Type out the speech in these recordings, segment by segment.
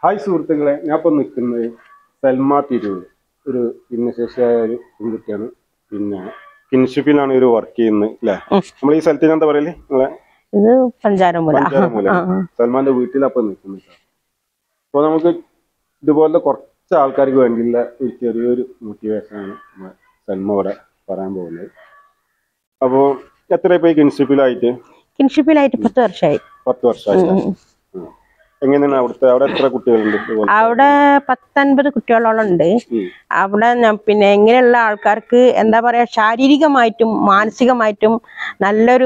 Hi സുഹൃത്തുക്കളെ ഞാൻ ഇപ്പോൾ നിൽക്കുന്നത് സൽമ തിരൂർ ഒരു ഭിന്നശേഷിയായ ഒരു പെൺകുട്ടിയാണ് പിന്നെ കിൻഷിപ്പിലാണ് ഒരു വർക്ക് ചെയ്യുന്നത് അല്ലേ നമ്മൾ ഈ സ്ഥലത്തിന് എന്താ പറയല് നിങ്ങളെ ഇത് പഞ്ചാരമുല പഞ്ചാരമൂല സൽമാന്റെ വീട്ടിലപ്പോൾ നിൽക്കുന്നത് അപ്പോൾ നമുക്ക് ഇതുപോലത്തെ കുറച്ച് ആൾക്കാർക്ക് വേണ്ടിയുള്ള ഒരു ചെറിയൊരു മോട്ടിവേഷനാണ് നമ്മ സൽമ ഇവിടെ പറയാൻ പോകുന്നത് അപ്പോൾ എത്ര ഇപ്പോൾ ഈ കിൻഷിപ്പിലായിട്ട് കിൻഷിപ്പിലായിട്ട് പത്ത് വർഷമായി പത്ത് വർഷമായി ഉം. എങ്ങനെയാണ് അവിടുത്തെ അവിടെ എത്ര കുട്ടികളുണ്ട് ഇതുപോലെ അവിടെ പത്തൊൻപത് കുട്ടികളോളം ഉണ്ട് ഉം. അവിടെ ഞാൻ പിന്നെ എങ്ങനെയുള്ള ആൾക്കാർക്ക് എന്താ പറയാ ശാരീരികമായിട്ടും മാനസികമായിട്ടും നല്ലൊരു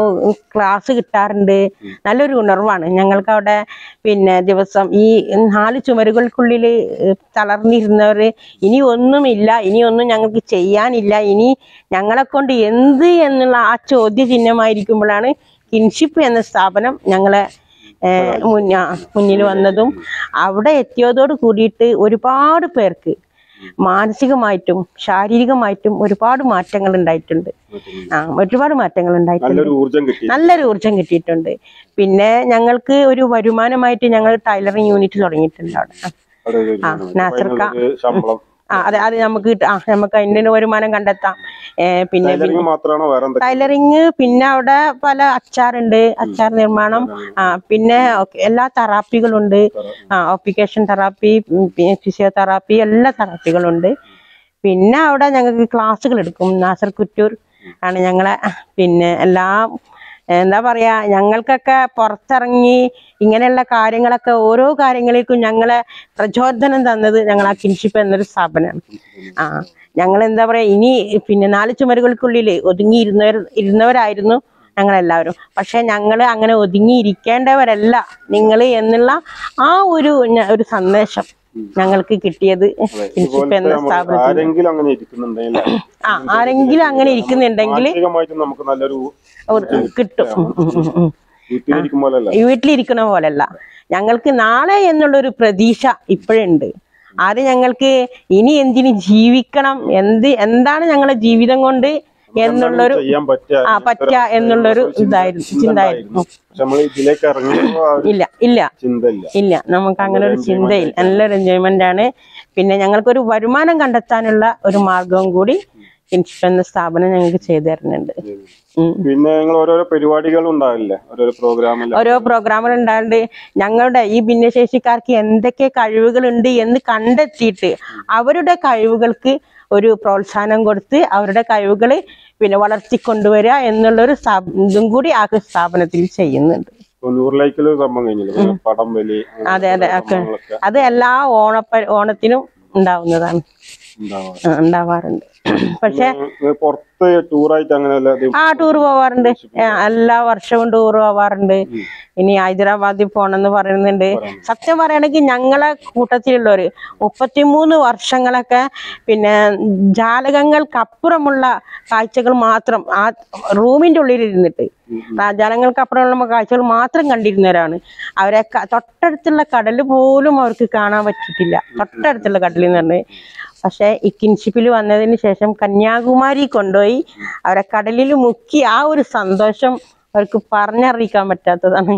ക്ലാസ് കിട്ടാറുണ്ട് നല്ലൊരു ഉണർവാണ് ഞങ്ങൾക്ക് അവിടെ പിന്നെ ദിവസം ഈ നാല് ചുമരുകൾക്കുള്ളിൽ തളർന്നിരുന്നവർ ഇനി ഒന്നുമില്ല ഇനി ഒന്നും ഞങ്ങൾക്ക് ചെയ്യാനില്ല ഇനി ഞങ്ങളെ കൊണ്ട് എന്ത് എന്നുള്ള ആ ചോദ്യചിഹ്നമായിരിക്കുമ്പോഴാണ് കിൻഷിപ്പ് എന്ന സ്ഥാപനം ഞങ്ങളെ ഏഹ് മുന്ന മുന്നിൽ വന്നതും അവിടെ എത്തിയതോട് കൂടിയിട്ട് ഒരുപാട് പേർക്ക് മാനസികമായിട്ടും ശാരീരികമായിട്ടും ഒരുപാട് മാറ്റങ്ങൾ ഉണ്ടായിട്ടുണ്ട് ആ ഒരുപാട് മാറ്റങ്ങൾ ഉണ്ടായിട്ടുണ്ട് നല്ലൊരു ഊർജം കിട്ടി നല്ലൊരു ഊർജം കിട്ടിയിട്ടുണ്ട് പിന്നെ ഞങ്ങൾക്ക് ഒരു വരുമാനമായിട്ട് ഞങ്ങൾ ടൈലറിങ് യൂണിറ്റ് തുടങ്ങിയിട്ടുണ്ട് അവിടെ അവിടെ ഒരു ആ, വരുമാനം. നാസർക്ക. അപ്പൊ അതിനൊരു ശമ്പളം ആ അതെ അത് നമുക്ക് കിട്ട- ആ നമുക്ക് അതിൻ്റെ വരുമാനം കണ്ടെത്താം ഏ, പിന്നെ ടൈലറിംഗ് മാത്രമാണോ വേറെ എന്തൊക്കെ ടൈലറിങ് പിന്നെ അവിടെ പല അച്ചാറുണ്ട് അച്ചാർ നിർമ്മാണം ആ പിന്നെ ഒക്കെ എല്ലാ തെറാപ്പികളുണ്ട് ആ ഓപ്പിക്കേഷൻ തെറാപ്പി ഫിസിയോതെറാപ്പി എല്ലാ തെറാപ്പികളുണ്ട് പിന്നെ അവിടെ ഞങ്ങൾക്ക് ക്ലാസ്സുകൾ എടുക്കും നാസർ കുറ്റൂർ ആണ് ഞങ്ങളെ പിന്നെ എല്ലാം എന്താ പറയാ ഞങ്ങൾക്കൊക്കെ പുറത്തിറങ്ങി ഇങ്ങനെയുള്ള കാര്യങ്ങളൊക്കെ ഓരോ കാര്യങ്ങളിലേക്കും ഞങ്ങളെ പ്രചോദനം തന്നത് ഞങ്ങൾ ആ കിൻഷിപ്പ് എന്നൊരു സ്ഥാപനമാണ് ആ ഞങ്ങൾ എന്താ പറയാ ഇനി പിന്നെ നാല് ചുമരുകൾക്കുള്ളിൽ ഒതുങ്ങി ഇരുന്നവർ ഇരുന്നവരായിരുന്നു ഞങ്ങളെല്ലാവരും പക്ഷെ ഞങ്ങൾ അങ്ങനെ ഒതുങ്ങിയിരിക്കേണ്ടവരല്ല നിങ്ങൾ എന്നുള്ള ആ ഒരു ഞ- ഒരു സന്ദേശം ഞങ്ങൾക്ക് കിട്ടിയത് കിൻഷിപ്പ് എന്ന ഇതുപോലത്തെ നമ്മൾ സ്ഥാപനത്തിൽ ആരെങ്കിലും അങ്ങനെ ഇരിക്കുന്നുണ്ടെങ്കിൽ ആ ആരെങ്കിലും അങ്ങനെ ഇരിക്കുന്നുണ്ടെങ്കിൽ മാനസികമായിട്ട് നമുക്ക് നല്ലൊരു കിട്ടും ഉം, ഉം, ഉം, ഉം. വീട്ടിലിരിക്കുമ്പോഴല്ല ഈ വീട്ടിലിരിക്കണ പോലല്ല ഞങ്ങൾക്ക് നാളെ എന്നുള്ളൊരു പ്രതീക്ഷ ഇപ്പോഴുണ്ട് അത് ഞങ്ങൾക്ക് ഇനി എന്തിന് ജീവിക്കണം എന്ത് എന്താണ് ഞങ്ങളെ ജീവിതം കൊണ്ട് എന്നുള്ളൊരു ചെയ്യാൻ പറ്റുക ആ പറ്റുക എന്നുള്ളൊരു ഇതായിരുന്നു ചിന്തായിരുന്നു പക്ഷെ നമ്മൾ ഇതിലേക്ക് ഇറങ്ങിയപ്പോ ആ ഒരു ഇല്ല ഇല്ല ചിന്ത ഇല്ല ഇല്ല നമുക്ക് അങ്ങനെ ഒരു ചിന്തയില്ല നല്ലൊരു എൻജോയ്മെന്റ് ആണ് പിന്നെ ഞങ്ങൾക്കൊരു വരുമാനം കണ്ടെത്താനുള്ള ഒരു മാർഗവും കൂടി കിൻഷിപ്പ് എന്ന സ്ഥാപനം ഞങ്ങൾക്ക് ചെയ്തു തരുന്നുണ്ട് ഉം. പിന്നെ നിങ്ങൾ ഓരോരോ പരിപാടികൾ ഉണ്ടാവില്ലേ ഓരോരോ പ്രോഗ്രാമില്ല ഓരോ പ്രോഗ്രാമുകൾ ഉണ്ടാണ്ട് ഞങ്ങളുടെ ഈ ഭിന്നശേഷിക്കാർക്ക് എന്തൊക്കെ കഴിവുകളുണ്ട് എന്ന് കണ്ടെത്തിയിട്ട് അവരുടെ കഴിവുകൾക്ക് ഒരു പ്രോത്സാഹനം കൊടുത്ത് അവരുടെ കഴിവുകൾ പിന്നെ വളർത്തിക്കൊണ്ടുവരിക എന്നുള്ളൊരു സ്ഥാപ- ഇതും കൂടി ആ സ്ഥാപനത്തിൽ ചെയ്യുന്നുണ്ട് നൂറിലേക്കൊരു സംഭവം കഴിഞ്ഞില്ല പടം വലി അങ്ങനെ അതെ അതെ ഓരോ ഒക്കെ സംഭവങ്ങളൊക്കെ അത് എല്ലാ ഓണപ്പ ഓണത്തിനും ഉണ്ടാവുന്നതാണ് ഉണ്ടാവാറ്. ആ, ഉണ്ടാവാറുണ്ട് പക്ഷെ നിങ്ങൾ പുറത്ത് ടൂറായിട്ട് അങ്ങനെ വല്ല ഇത് ആ ടൂർ പോവാറുണ്ട് ആ, എല്ലാ വർഷവും ടൂർ പോവാറുണ്ട് ഇനി ഹൈദരാബാദിൽ പോണെന്ന് പറയുന്നുണ്ട് സത്യം പറയുകയാണെങ്കിൽ ഞങ്ങളെ കൂട്ടത്തിലുള്ളവര് മുപ്പത്തിമൂന്ന് വർഷങ്ങളൊക്കെ പിന്നെ ജാലകങ്ങൾക്കപ്പുറമുള്ള കാഴ്ചകൾ മാത്രം ആ റൂമിന്റെ ഉള്ളിൽ ഇരുന്നിട്ട് ആ ജാലകങ്ങൾക്കപ്പുറമുള്ള കാഴ്ചകൾ മാത്രം കണ്ടിരുന്നവരാണ് അവരെ ക- തൊട്ടടുത്തുള്ള കടൽ പോലും അവർക്ക് കാണാൻ പറ്റിയിട്ടില്ല തൊട്ടടുത്തുള്ള കടലിൽ നിന്ന് പറഞ്ഞ് പക്ഷെ ഈ കിൻഷിപ്പിൽ വന്നതിന് ശേഷം കന്യാകുമാരി കൊണ്ടുപോയി അവരെ കടലിൽ മുക്കി ആ ഒരു സന്തോഷം അവർക്ക് പറഞ്ഞറിയിക്കാൻ പറ്റാത്തതാണ്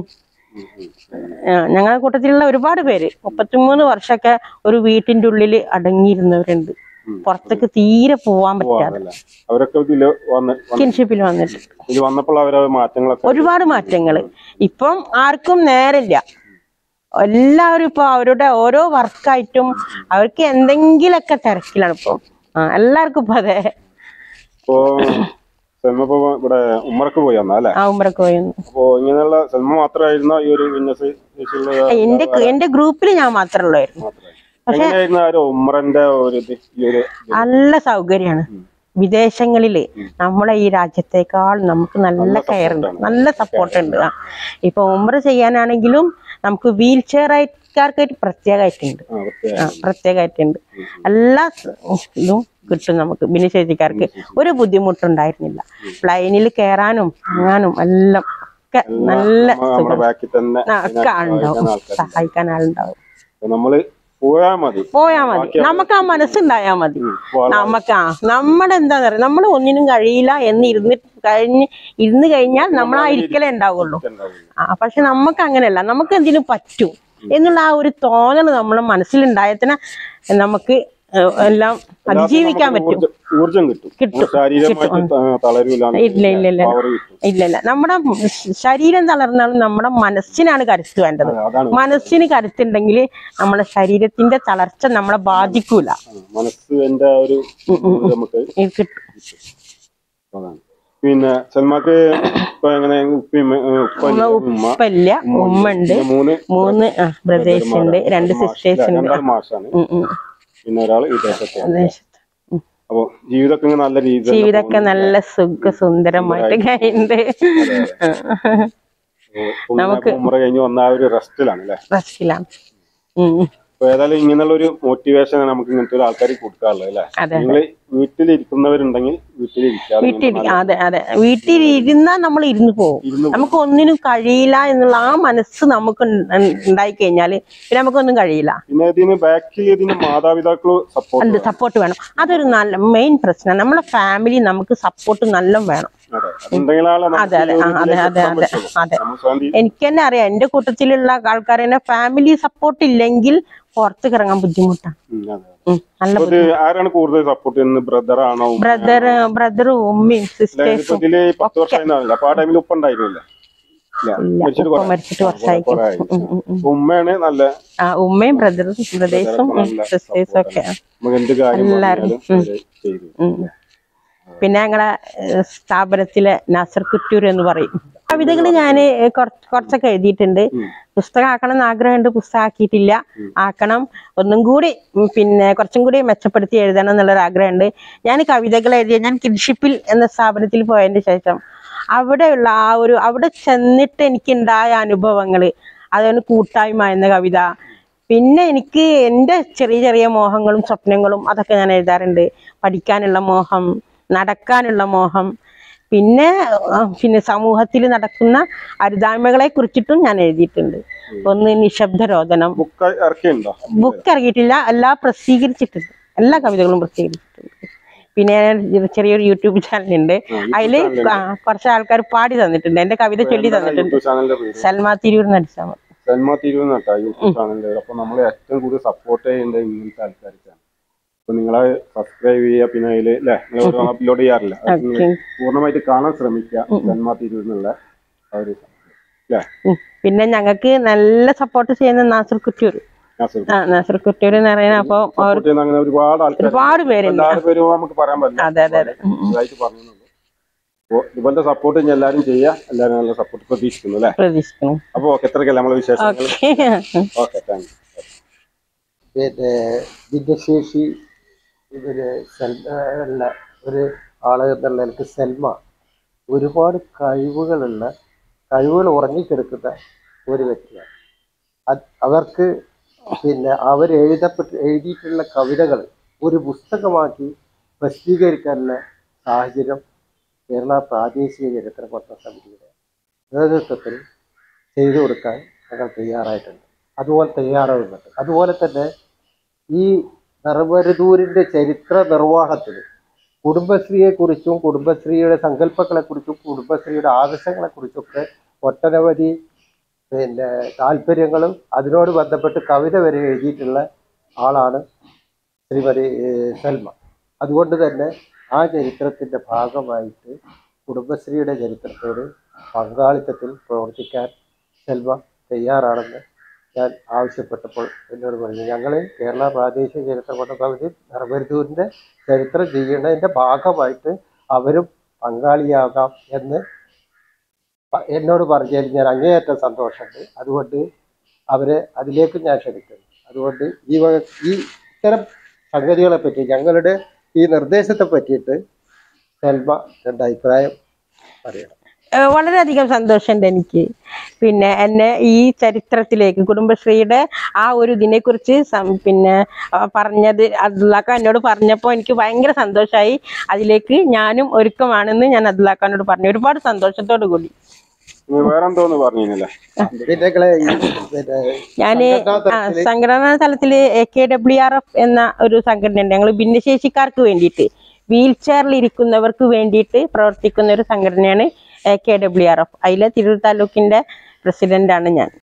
ആ, ഞങ്ങളുടെ കൂട്ടത്തിലുള്ള ഒരുപാട് പേര് മുപ്പത്തിമൂന്ന് വർഷമൊക്കെ ഒരു വീട്ടിന്റെ ഉള്ളിൽ അടങ്ങിയിരുന്നവരുണ്ട് പുറത്തേക്ക് തീരെ പോവാൻ പറ്റാതെ അല്ല അവരൊക്കെ ഇതില് വന്ന് വന്ന് കിൻഷിപ്പിൽ വന്നിട്ട് ഇത് വന്നപ്പോൾ അവരെ മാറ്റങ്ങളൊക്കെ ഒരുപാട് മാറ്റങ്ങൾ ഇപ്പം ആർക്കും നേരമില്ല എല്ലാവരും ഇപ്പൊ അവരുടെ ഓരോ വർക്കായിട്ടും അവർക്ക് എന്തെങ്കിലുമൊക്കെ തിരക്കിലാണ് ഇപ്പം ആ എല്ലാവർക്കും ഇപ്പൊ അതെ ഇപ്പോ സെൽമ ഇപ്പൊ ഇവിടെ ഉമ്മറക്ക് പോയി വന്നാ അല്ലെ ആ ഉമ്മറക്ക് പോയിരുന്നു അപ്പോ ഇങ്ങനെയുള്ള സെൽമ മാത്രമായിരുന്നോ ഈ ഒരു വിന്നസ് എന്റെ എന്റെ ഗ്രൂപ്പിൽ ഞാൻ മാത്രമേ ഉള്ളായിരുന്നു എങ്ങനെയായിരുന്നു ആ ഒരു ഉമ്മറന്റെ ഒരു ഇത് ഈ ഒരു ഇത്? നല്ല സൗകര്യമാണ് വിദേശങ്ങളില് നമ്മളെ ഈ രാജ്യത്തേക്കാൾ നമുക്ക് നല്ല കെയർ ഉണ്ട് നല്ല സപ്പോർട്ട് ഉണ്ട് ആ ഇപ്പൊ ഉമ്ര ചെയ്യാനാണെങ്കിലും നമുക്ക് വീൽ ചെയർ ആയിട്ടാർക്കായിട്ട് പ്രത്യേകമായിട്ടുണ്ട് ആ, പ്രത്യേക. ആ പ്രത്യേകമായിട്ടുണ്ട് എല്ലാ സ- ഇതും കിട്ടും നമുക്ക് ഭിന്നശേഷിക്കാർക്ക് ഒരു ബുദ്ധിമുട്ടുണ്ടായിരുന്നില്ല പ്ലെയിനിൽ കയറാനും ഇറങ്ങാനും എല്ലാം ഒക്കെ നല്ല നമ്മ- നമ്മുടെ ബാക്കിൽ തന്നെ ആ, ഒക്കെ ഉണ്ടാവും ആൾക്കാർ സഹായിക്കാൻ ആളുണ്ടാവും അപ്പൊ നമ്മള് പോയാ മതി പോയാ മതി നമുക്ക് ആ മനസ്സുണ്ടായാ മതി പോവാൻ നമുക്ക് ആ നമ്മുടെ എന്താ പറയുക നമ്മൾ ഒന്നിനും കഴിയില്ല എന്ന് ഇരുന്ന് കഴിഞ്ഞ് ഇരുന്ന് കഴിഞ്ഞാൽ നമ്മൾ ആ ഇരിക്കലേ ഉണ്ടാവുള്ളൂ ഉണ്ടാവില്ല. ആ പക്ഷെ നമുക്ക് അങ്ങനെയല്ല നമുക്ക് എന്തിനും പറ്റും എന്നുള്ള ആ ഒരു തോന്നൽ നമ്മുടെ മനസ്സിലുണ്ടായതിന് നമുക്ക് ഏഹ്, എല്ലാം അതിജീവിക്കാൻ നമുക്ക് പറ്റും ഊർജ്ജം- ഊർജ്ജം കിട്ടും കിട്ടും. ശാരീരികമായിട്ട് ത- തളരൂല ഇല്ല, ഇല്ല, ഇല്ല. പവർ കിട്ടും ഇല്ല ഇല്ല നമ്മുടെ ശരീരം തളർന്നാലും നമ്മുടെ മനസ്സിനാണ് കരുത്ത് വേണ്ടത് അതെ, അതാണ് മനസ്സിന് കരുത്തുണ്ടെങ്കിൽ നമ്മുടെ ശരീരത്തിന്റെ തളർച്ച നമ്മളെ ബാധിക്കൂല ആ, മനസ്സ് എന്റെ ഒരു ഇത് നമുക്ക് ഇത് കിട്ടും അതാണ് പിന്നെ സൽമാക്ക് ഇപ്പൊ എങ്ങനെ ഉപ്പയും ഏ, ഉപ്പ ഇല്ല, ഉമ്മ ഉപ്പല്ല ഉമ്മ ഉണ്ട് പിന്നെ മൂന്ന് മൂന്ന് ബ്രദേഴ്സ് ഉണ്ട് രണ്ട് മാഷ്- സിസ്റ്റേഴ്സ് ഉണ്ട് രണ്ടാൾ മാഷാണ് ഉം, ഉം. പിന്നെ ഒരാൾ വിദേശത്താണ് ദേശത്ത്. ഉം. അപ്പൊ ജീവിതമൊക്കെ ഇങ്ങനെ നല്ല രീതിയിൽ തന്നെ ജീവിതമൊക്കെ നല്ല സുഖ സുന്ദരമായിട്ട് കഴിയുന്നുണ്ട് പോകുന്നു. ഇപ്പൊ ഇങ്ങനെ ഉമ്ര കഴിഞ്ഞ് വന്ന ആ ഒരു റെസ്റ്റിലാണ് അല്ലെ റെസ്റ്റിലാണ് ഉം. അപ്പൊ ഏതായാലും ഇങ്ങനെയുള്ള ഒരു മോട്ടിവേഷൻ നമുക്ക് ഇങ്ങനത്തെ ഒരു ആൾക്കാർക്ക് കൊടുക്കാറുള്ളത് അല്ലെ അതെ നിങ്ങൾ വീട്ടിലിരിക്കുന്നവരുണ്ടെങ്കിൽ വീട്ടിലിരിക്കാതെ വീട്ടിൽ അതെ അതെ വീട്ടിൽ ഇരുന്നാൽ നമ്മൾ ഇരുന്ന് പോകും ഇരുന്ന് നമുക്ക് ഒന്നിനും കഴിയില്ല എന്നുള്ള ആ മനസ്സ് നമുക്ക് ഉണ്ടായി കഴിഞ്ഞാല് പിന്നെ നമുക്കൊന്നും കഴിയില്ല പിന്നെ ഇതിന് ബാക്കിൽ ഇതിന് മാതാപിതാക്കൾ സപ്പോർട്ട് ഉണ്ട് സപ്പോർട്ട് വേണം അതൊരു നല്ല മെയിൻ പ്രശ്നം നമ്മളെ ഫാമിലി നമുക്ക് സപ്പോർട്ട് നല്ല വേണം അതെ അതുണ്ടെങ്കിലാണ് നമുക്ക് അതെ, അതെ, ഈ ഒരു ആ, അതെ, ഇതിലേക്ക് അതെ, എത്താൻ അതെ, പറ്റുള്ളൂ. അതെ. നമ്മൾ സ്വന്തം എനിക്ക് തന്നെ അറിയാം എന്റെ കൂട്ടത്തിലുള്ള ആൾക്കാരെ ഫാമിലി സപ്പോർട്ട് ഇല്ലെങ്കിൽ പുറത്തേക്ക് ഇറങ്ങാൻ ബുദ്ധിമുട്ടാണ് ഉം, അതെ. ഉം, നല്ല അപ്പൊ ഇത് ആരാണ് കൂടുതൽ സപ്പോർട്ട് ചെയ്യുന്നത് ബ്രദർ ആണോ ഉമ്മ? ബ്രദർ ബ്രദറും ഉമ്മയും അല്ല, ഇതിപ്പോ സിസ്റ്റേഴ്സും ഇതില് പത്ത് വർഷമായിരുന്നില്ല അപ്പൊ ആ ടൈമിൽ ഉപ്പ ഉണ്ടായിരുന്നില്ല ഇല്ല മരിച്ചിട്ട് ഉപ്പ കുറെ- മരിച്ചിട്ട് ആ, കുറച്ചായി കുറെ ആയി. അപ്പൊ ഉമ്മയാണ് നല്ല ആ ഉമ്മയും ബ്രദറും ബ്രദേഴ്സും നല്ല സിസ്റ്റേഴ്സും ഒക്കെ നമുക്ക് എന്ത് കാര്യം എല്ലാരും. പറഞ്ഞാലും അവര് ചെയ്തു ഉം. പിന്നെ ഞങ്ങളെ ഏഹ്, സ്ഥാപനത്തിലെ നാസർ കുറ്റൂർ എന്ന് പറയും കവിതകൾ ഞാൻ കുറച്ചൊക്കെ എഴുതിയിട്ടുണ്ട് പുസ്തകം ആക്കണം എന്ന് ആഗ്രഹമുണ്ട് പുസ്തകം ആക്കിയിട്ടില്ല ആക്കണം ഒന്നും കൂടി ഉം, പിന്നെ കുറച്ചും കൂടി മെച്ചപ്പെടുത്തി എഴുതണം എന്നുള്ളൊരു ആഗ്രഹമുണ്ട് ഞാൻ കവിതകൾ എഴുതിയ ഞാൻ കിഡ്ഷിപ്പിൽ എന്ന സ്ഥാപനത്തിൽ പോയതിന് ശേഷം അവിടെയുള്ള ആ ഒരു അവിടെ ചെന്നിട്ട് എനിക്കുണ്ടായ അനുഭവങ്ങൾ അതാണ് കൂട്ടായ്മ എന്ന കവിത പിന്നെ എനിക്ക് എൻ്റെ ചെറിയ ചെറിയ മോഹങ്ങളും സ്വപ്നങ്ങളും അതൊക്കെ ഞാൻ എഴുതാറുണ്ട് പഠിക്കാനുള്ള മോഹം നടക്കാനുള്ള മോഹം പിന്നെ ആ, പിന്നെ സമൂഹത്തിൽ നടക്കുന്ന അരുതായ്മകളെ കുറിച്ചിട്ടും ഞാൻ എഴുതിയിട്ടുണ്ട് ഒന്ന് നിശബ്ദരോധനം ബുക്ക് ഇറക്കിയുണ്ടോ ബുക്ക് ഇറങ്ങിയിട്ടില്ല എല്ലാം പ്രസിദ്ധീകരിച്ചിട്ടുണ്ട് എല്ലാ കവിതകളും പ്രസിദ്ധീകരിച്ചിട്ടുണ്ട് പിന്നെ ഞാൻ ചെറിയൊരു യൂട്യൂബ് ചാനലുണ്ട് അതിൽ കുറച്ച് ആൾക്കാർ പാടി തന്നിട്ടുണ്ട് എൻ്റെ കവിത ചൊല്ലി തന്നിട്ടുണ്ട് യൂട്യൂബ് ചാനലിന്റെ പേര് സൽമാ തിരൂർ നടിച്ചാൽ മതി സൽമ തിരുവ് നട്ടാ യൂട്യൂബ് ചാനലിന്റെ പേര് അപ്പൊ നമ്മൾ ഏറ്റവും കൂടുതൽ സപ്പോർട്ട് ചെയ്യേണ്ടത് ഇങ്ങനത്തെ ആൾക്കാർക്കാണ് അപ്പൊ നിങ്ങളെ സബ്സ്ക്രൈബ് ചെയ്യുക പിന്നെ അതിൽ അല്ലെ നിങ്ങൾ ഓരോ അപ്ലോഡ് ചെയ്യാറില്ല അത് നിങ്ങൾ Okay. പൂർണ്ണമായിട്ട് കാണാൻ ശ്രമിക്കുക സൽമ തിരുവ് എന്നുള്ള ആ ഒരു അല്ലേ ഉം. പിന്നെ ഞങ്ങൾക്ക് നല്ല സപ്പോർട്ട് ചെയ്യുന്ന നാസർ കുറ്റൂർ നാസിർ ആ നാസർ കുറ്റൂർ എന്ന് പറയുന്നത് അപ്പോൾ സപ്പോർട്ട് ചെയ്യുന്ന അങ്ങനെ ഒരുപാട് ആൾക്കാർ ഒരുപാട് പേരുണ്ട് എല്ലാവരും പേരും നമുക്ക് പറയാൻ പറ്റില്ല അതെ അതെ അതെ ഉം. ഇതായിട്ട് പറഞ്ഞുള്ളൂ അപ്പോൾ ഇതുപോലത്തെ സപ്പോർട്ട് ഇനി എല്ലാവരും ചെയ്യുക എല്ലാവരും നല്ല സപ്പോർട്ട് പ്രതീക്ഷിക്കുന്നു അല്ലേ പ്രതീക്ഷിക്കുന്നു അപ്പോൾ ഓക്കെ എത്രയൊക്കെ നമ്മളെ വിശേഷങ്ങൾ ഓക്കെ ഓക്കെ താങ്ക് യു പിന്നെ ഭിന്നശേഷി ഇവര് സെൽമ ഉള്ള ഒരു ആള് എന്നുള്ള എനിക്ക് സെൽമ ഒരുപാട് കഴിവുകളുള്ള കഴിവുകൾ ഉറങ്ങിക്കിടക്കുന്ന ഒരു വ്യക്തിയാണ് അത് അവർക്ക് പിന്നെ അവർ എഴുതപ്പെട്ട് എഴുതിയിട്ടുള്ള കവിതകൾ ഒരു പുസ്തകമാക്കി പ്രസിദ്ധീകരിക്കാനുള്ള സാഹചര്യം കേരള പ്രാദേശിക ചരിത്ര പഠന സമിതിയുടെ നേതൃത്വത്തിൽ ചെയ്തു കൊടുക്കാൻ ഞങ്ങൾ തയ്യാറായിട്ടുണ്ട് അതുപോലെ തയ്യാറാവുന്നുണ്ട് അതുപോലെ തന്നെ ഈ നെറുമരുതൂരിൻ്റെ ചരിത്ര നിർവ്വാഹത്തിൽ കുടുംബശ്രീയെക്കുറിച്ചും കുടുംബശ്രീയുടെ സങ്കല്പങ്ങളെക്കുറിച്ചും കുടുംബശ്രീയുടെ ആവശ്യങ്ങളെക്കുറിച്ചൊക്കെ ഒട്ടനവധി പിന്നെ താല്പര്യങ്ങളും അതിനോട് ബന്ധപ്പെട്ട് കവിത വരെ എഴുതിയിട്ടുള്ള ആളാണ് ശ്രീമതി ഏഹ്, സൽമ അതുകൊണ്ട് തന്നെ ആ ചരിത്രത്തിൻ്റെ ഭാഗമായിട്ട് കുടുംബശ്രീയുടെ ചരിത്രത്തോട് പങ്കാളിത്തത്തിൽ പ്രവർത്തിക്കാൻ സെൽമ തയ്യാറാണെന്ന് ഞാൻ ആവശ്യപ്പെട്ടപ്പോൾ എന്നോട് പറഞ്ഞു ഞങ്ങൾ കേരള പ്രാദേശിക ചരിത്ര പഠന സമിതി നെറുമരുതൂരിൻ്റെ ചരിത്രം ചെയ്യുന്നതിൻ്റെ ഭാഗമായിട്ട് അവരും പങ്കാളിയാകാം എന്ന് പ- എന്നോട് പറഞ്ഞതിൽ ഞാൻ അങ്ങേയറ്റം സന്തോഷമുണ്ട് അതുകൊണ്ട് അവരെ അതിലേക്ക് ഞാൻ ക്ഷണിക്കുന്നു അതുകൊണ്ട് ഈ വക ഈ ഇത്തരം സംഗതികളെ പറ്റി ഞങ്ങളുടെ ഈ നിർദ്ദേശത്തെ പറ്റിയിട്ട് സെൽമ രണ്ട് അഭിപ്രായം പറയണം ഏഹ് വളരെയധികം സന്തോഷമുണ്ട് എനിക്ക് പിന്നെ എന്നെ ഈ ചരിത്രത്തിലേക്ക് കുടുംബശ്രീയുടെ ആ ഒരു ഇതിനെക്കുറിച്ച് സം- പിന്നെ ആ, പറഞ്ഞത് അബ്ദുള്ളാക്ക എന്നോട് പറഞ്ഞപ്പോൾ എനിക്ക് ഭയങ്കര സന്തോഷമായി അതിലേക്ക് ഞാനും ഒരുക്കമാണെന്ന് ഞാൻ അബ്ദുള്ളാക്കാനോട് പറഞ്ഞു ഒരുപാട് സന്തോഷത്തോടു കൂടി ഇനി വേറെ എന്തോന്ന് പറഞ്ഞില്ലേ പിന്നെ ഞങ്ങളെ ഈ പിന്നെ ഞാൻ സംഘടനാ ആ തലത്തില് സംഘടനാ തലത്തിൽ A K W R F എന്ന ഒരു സംഘടനയുണ്ട് ഞങ്ങൾ ഭിന്നശേഷിക്കാർക്ക് വേണ്ടിയിട്ട് വീൽ ചെയറിൽ ഇരിക്കുന്നവർക്ക് വേണ്ടിയിട്ട് പ്രവർത്തിക്കുന്ന ഒരു സംഘടനയാണ് A K W R F അതിലെ തിരൂർ താലൂക്കിന്റെ പ്രസിഡന്റാണ് ഞാൻ